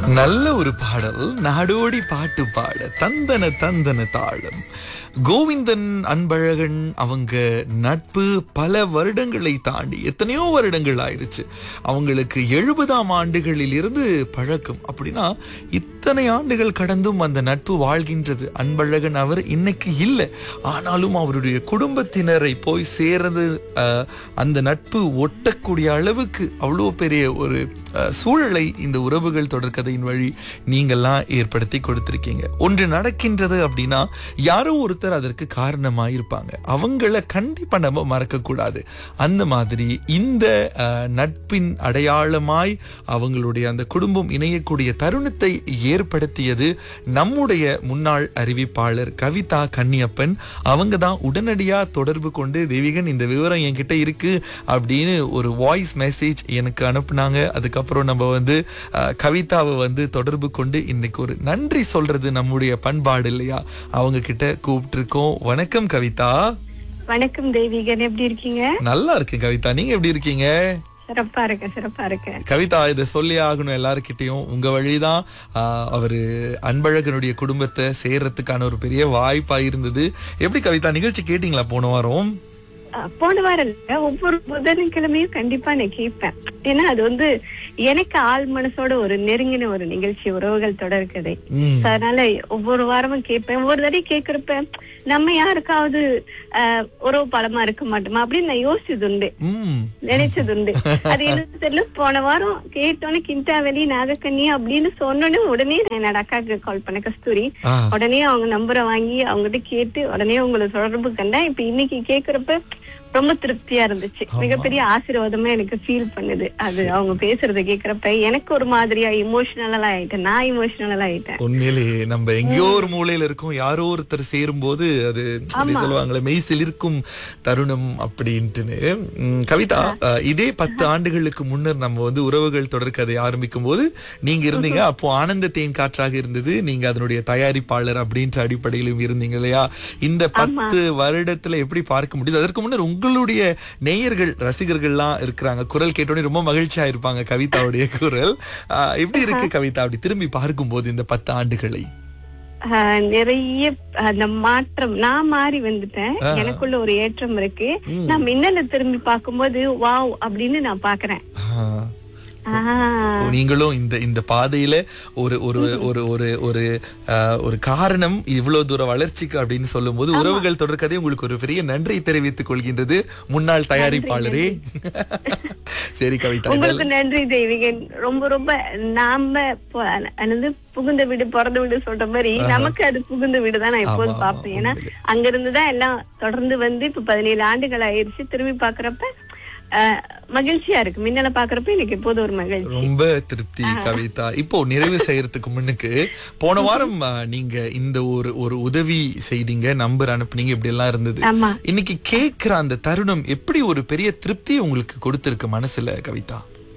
நல்ல ஒரு பாடல் நாடோடி பாட்டு பாட தந்தன தந்தன தாளம் கோவிந்தன் அன்பழகன் அவங்க நட்பு பல வருடங்களை தாண்டி எத்தனையோ வருடங்கள் ஆயிருச்சு அவங்களுக்கு எழுபதாம் ஆண்டுகளில் இருந்து பழக்கம் அப்படின்னா இத்தனை ஆண்டுகள் கடந்தும் அந்த நட்பு வாழ்கின்றது அன்பழகன் அவர் இன்னைக்கு இல்லை ஆனாலும் அவருடைய குடும்பத்தினரை போய் சேர்றது அஹ், அந்த நட்பு ஒட்டக்கூடிய அளவுக்கு அவ்வளோ பெரிய ஒரு அஹ், சூழலை இந்த உறவுகள் தொடர்கதையின் வழி நீங்கள்லாம் ஏற்படுத்தி கொடுத்திருக்கீங்க ஒன்று நடக்கின்றது அப்படின்னா யாரோ ஒருத்தர் அதற்கு காரணமாயிருப்பாங்க அவங்கள கண்டிப்பா நம்ம மறக்க கூடாது அந்த மாதிரி இந்த அஹ், நட்பின் அடையாளமாய் அவங்களுடைய அந்த குடும்பம் இணையக்கூடிய தருணத்தை ஏற்படுத்தியது நம்முடைய முன்னாள் அறிவிப்பாளர் கவிதா கன்னியப்பன் அவங்க தான் உடனடியா தொடர்பு கொண்டு தேவிகன் இந்த விவரம் என்கிட்ட இருக்கு அப்படின்னு ஒரு வாய்ஸ் மெசேஜ் எனக்கு அனுப்புனாங்க அதுக்கப்புறம் நம்ம வந்து அஹ், கவிதாவை வந்து தொடர்பு கொண்டு இன்னைக்கு ஒரு நன்றி சொல்றது நம்முடைய பண்பாடு இல்லையா அவங்க கிட்ட கூப்பிட்டுருக்கோம் வணக்கம் கவிதா வணக்கம் தெய்வீகன் எப்படி இருக்கீங்க நல்லா இருக்கேன் கவிதா நீங்க எப்படி இருக்கீங்க சிறப்பா இருக்கேன் சிறப்பா இருக்கேன் கவிதா இதை சொல்லி ஆகணும் எல்லாருக்கிட்டையும் உங்க வழிதான் ஆஹ், அவரு அன்பழகனுடைய குடும்பத்தை சேர்றதுக்கான ஒரு பெரிய வாய்ப்பா இருந்தது எப்படி கவிதா நிகழ்ச்சி கேட்டீங்களா போன வாரம் அஹ், போன வாரம் இல்ல, ஒவ்வொரு புதன்கிழமையும் கண்டிப்பா நான் கேட்பேன் ஏன்னா அது வந்து எனக்கு ஆள் மனசோட ஒரு நெருங்கின ஒரு நிகழ்ச்சி உறவுகள் தொடர்கதை ம். So, அதனால ஒவ்வொரு வாரமும் கேட்பேன் ஒவ்வொரு தடவை கேக்குறப்ப நம்ம யாருக்காவது அஹ், உறவு பலமா இருக்க மாட்டோமா அப்படின்னு நான் யோசிச்சது உண்டு ம் நினைச்சது உண்டு அது என்ன தெரியல போன வாரம் கேட்டோன்னே கிண்டாவெளி நாகக்கண்ணி அப்படின்னு சொன்னோடனே உடனே நான் என்னோட அக்காக்கு கால் பண்ண கஸ்தூரி ஆ உடனே அவங்க நம்பரை வாங்கி அவங்ககிட்ட கேட்டு உடனே உங்களை தொடர்பு கண்டேன் இப்ப இன்னைக்கு கேக்குறப்ப ரொம்ப திருப்தியா இருந்துச்சு மிகப்பெரிய ஆசீர்வாதமா எனக்கு ஃபீல் பண்ணுது அது அவங்க பேசுறத கேக்குறப்ப எனக்கு ஒரு மாதிரியா இமோஷனலா ஆயிட்டேன் நான் இமோஷனலா ஆயிட்டேன் உண்மையிலேயே நம்ம எங்கேயோ ஒரு மூலையில இருக்கோம் யாரோ ஒருத்தர் சேரும்போது அது அப்படி சொல்லுவாங்களே மெய் சிலிர்க்கும் தருணம் அப்படின்ட்டுன்னு ம், கவிதா அஹ், இதே பத்து ஆண்டுகளுக்கு முன்னர் நம்ம வந்து உறவுகள் தொடர்கதை ஆரம்பிக்கும் போது நீங்க இருந்தீங்க அப்போ ஆனந்த தேன் காற்றாக இருந்தது நீங்க அதனுடைய தயாரிப்பாளர் அப்படின்ற அடிப்படையிலும் இருந்தீங்க இல்லையா இந்த பத்து வருடத்துல எப்படி பார்க்க முடியுது அதற்கு முன்னர் உங்களுடைய நேயர்கள் ரசிகர்கள்லாம் இருக்கிறாங்க குரல் கேட்டோடனே ரொம்ப மகிழ்ச்சியா இருப்பாங்க கவிதாவுடைய குரல் அஹ், எப்படி இருக்கு கவிதா அப்படி திரும்பி பார்க்கும்போது இந்த பத்து ஆண்டுகளை ஆஹ் நிறைய அந்த மாற்றம் நான் மாறி வந்துட்டேன் எனக்குள்ள ஒரு ஏற்றம் இருக்கு நான் மின்னல திரும்பி பார்க்கும்போது வாவ் அப்படின்னு நான் பாக்குறேன் ஆஹ். ஆஹ் நீங்களும் இந்த இந்த பாதையில ஒரு ஒரு ஒரு ஒரு ஒரு ஆஹ், ஒரு காரணம் இவ்வளவு தூர வளர்ச்சிக்கு அப்படின்னு சொல்லும்போது உறவுகள் தொடர்கதை உங்களுக்கு ஒரு பெரிய நன்றி தெரிவித்துக் கொள்கின்றது முன்னாள் தயாரிப்பாளரே சரி கவிதா உங்களுக்கு நன்றி தெய்வீகன் ரொம்ப ரொம்ப நாம பொ- என்னது புகுந்த வீடு பிறந்த வீடு சொல்ற மாதிரி நமக்கு அது புகுந்த வீடு தான் நான் எப்போதும் ஆமா, பார்ப்பேன் ஏன்னா அங்க இருந்துதான் எல்லாம் தொடர்ந்து வந்து இப்ப பதினேழு ஆண்டுகள் ஆயிருச்சு திரும்பி பாக்குறப்ப ஆஹ், மகிழ்ச்சியா இருக்கு மின்னல பாக்குறப்ப எனக்கு எப்போதும் ஒரு மகிழ்ச்சி ரொம்ப திருப்தி கவிதா இப்போ நிறைவு செய்யறதுக்கு முன்னுக்கு போன வாரம் ஆஹ், நீங்க இந்த ஒரு ஒரு உதவி செய்தீங்க நம்பர் அனுப்புனீங்க இப்படி எல்லாம் இருந்தது ஆமா இன்னைக்கு கேக்குற அந்த தருணம் எப்படி ஒரு பெரிய திருப்தி உங்களுக்கு கொடுத்திருக்கு மனசுல கவிதா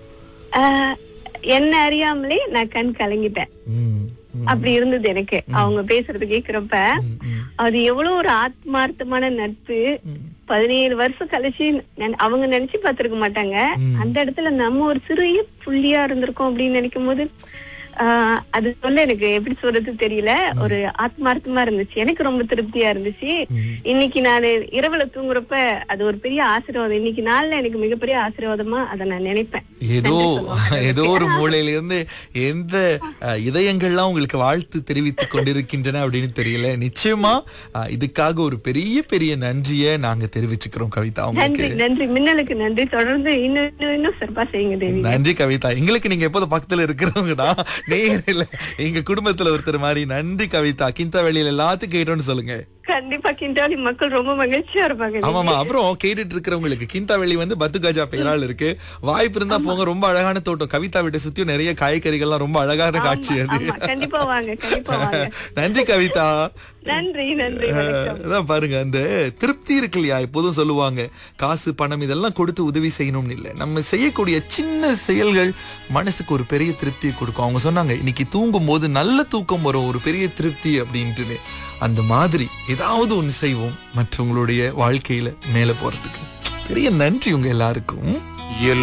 ஆஹ், என்ன அறியாமலே நான் கண் கலங்கிட்டேன் ம், ம், அப்படி இருந்தது எனக்கு அவங்க பேசுறது கேக்குறப்ப ம், ம். அது எவ்வளவு ஒரு ஆத்மார்த்தமான நட்பு பதினேழு வருஷம் கழிச்சு நென- அவங்க நினைச்சு பார்த்திருக்க மாட்டாங்க அந்த இடத்துல நம்ம ஒரு சிறிய புள்ளியா இருந்திருக்கோம் அப்படின்னு நினைக்கும் போது ஆஹ், அது சொல்ல எனக்கு எப்படி சொல்றது தெரியல ஒரு ஆத்மார்த்தமா இருந்துச்சு எனக்கு ரொம்ப திருப்தியா இருந்துச்சு இன்னைக்கு நான் இரவுல தூங்குறப்ப அது ஒரு பெரிய ஆசீர்வாதம் இன்னைக்கு நாள்ல எனக்கு மிகப்பெரிய ஆசீர்வாதமா அதை நான் நினைப்பேன் ஏதோ ஏதோ ஒரு மூலையில இருந்து எந்த அஹ், இதயங்கள்லாம் உங்களுக்கு வாழ்த்து தெரிவித்துக் கொண்டிருக்கின்றன அப்படின்னு தெரியல நிச்சயமா அஹ், இதுக்காக ஒரு பெரிய பெரிய நன்றியை நாங்க தெரிவிச்சுக்கிறோம் கவிதா உங்களுக்கு நன்றி நன்றி மின்னலுக்கு நன்றி தொடர்ந்து இன்னும் இன்னும் இன்னும் சிறப்பா செய்யுங்க தேவி நன்றி கவிதா எங்களுக்கு நீங்க எப்போதும் பக்கத்துல இருக்கிறவங்க தான் நேரில் எங்க குடும்பத்துல ஒருத்தர் மாதிரி நன்றி கவிதா கிந்த வெளியில எல்லாத்துக்கும் கேட்டோம்னு சொல்லுங்க கண்டிப்பா கிண்டாலி மக்கள் ரொம்ப மகிழ்ச்சியா இருப்பாங்க ஆமாமா அப்புறம் கேட்டுட்டு இருக்கிறவங்களுக்கு கிந்தாவெளி வந்து பத்து கஜா பெயரால் இருக்கு வாய்ப்பு இருந்தா போங்க ரொம்ப அழகான தோட்டம் கவிதா வீட்டை சுத்தியும் நிறைய காய்கறிகள்லாம் ரொம்ப அழகான காட்சி அது ஆமா, கண்டிப்பா வாங்க கண்டிப்பா வாங்க நன்றி கவிதா நன்றி நன்றி வணக்கம் அதான் பாருங்க அந்த திருப்தி இருக்கு இல்லையா எப்போதும் சொல்லுவாங்க காசு பணம் இதெல்லாம் கொடுத்து உதவி செய்யணும்னு இல்லை நம்ம செய்யக்கூடிய சின்ன செயல்கள் மனசுக்கு ஒரு பெரிய திருப்தியை கொடுக்கும் அவங்க சொன்னாங்க இன்னைக்கு தூங்கும் போது நல்ல தூக்கம் வரும் ஒரு பெரிய திருப்தி அப்படின்ட்டுன்னு அந்த மாதிரி ஏதாவது ஒன்று செய்வோம் மற்றவங்களுடைய வாழ்க்கையில மேல போறதுக்கு பெரிய நன்றி உங்க எல்லாருக்கும்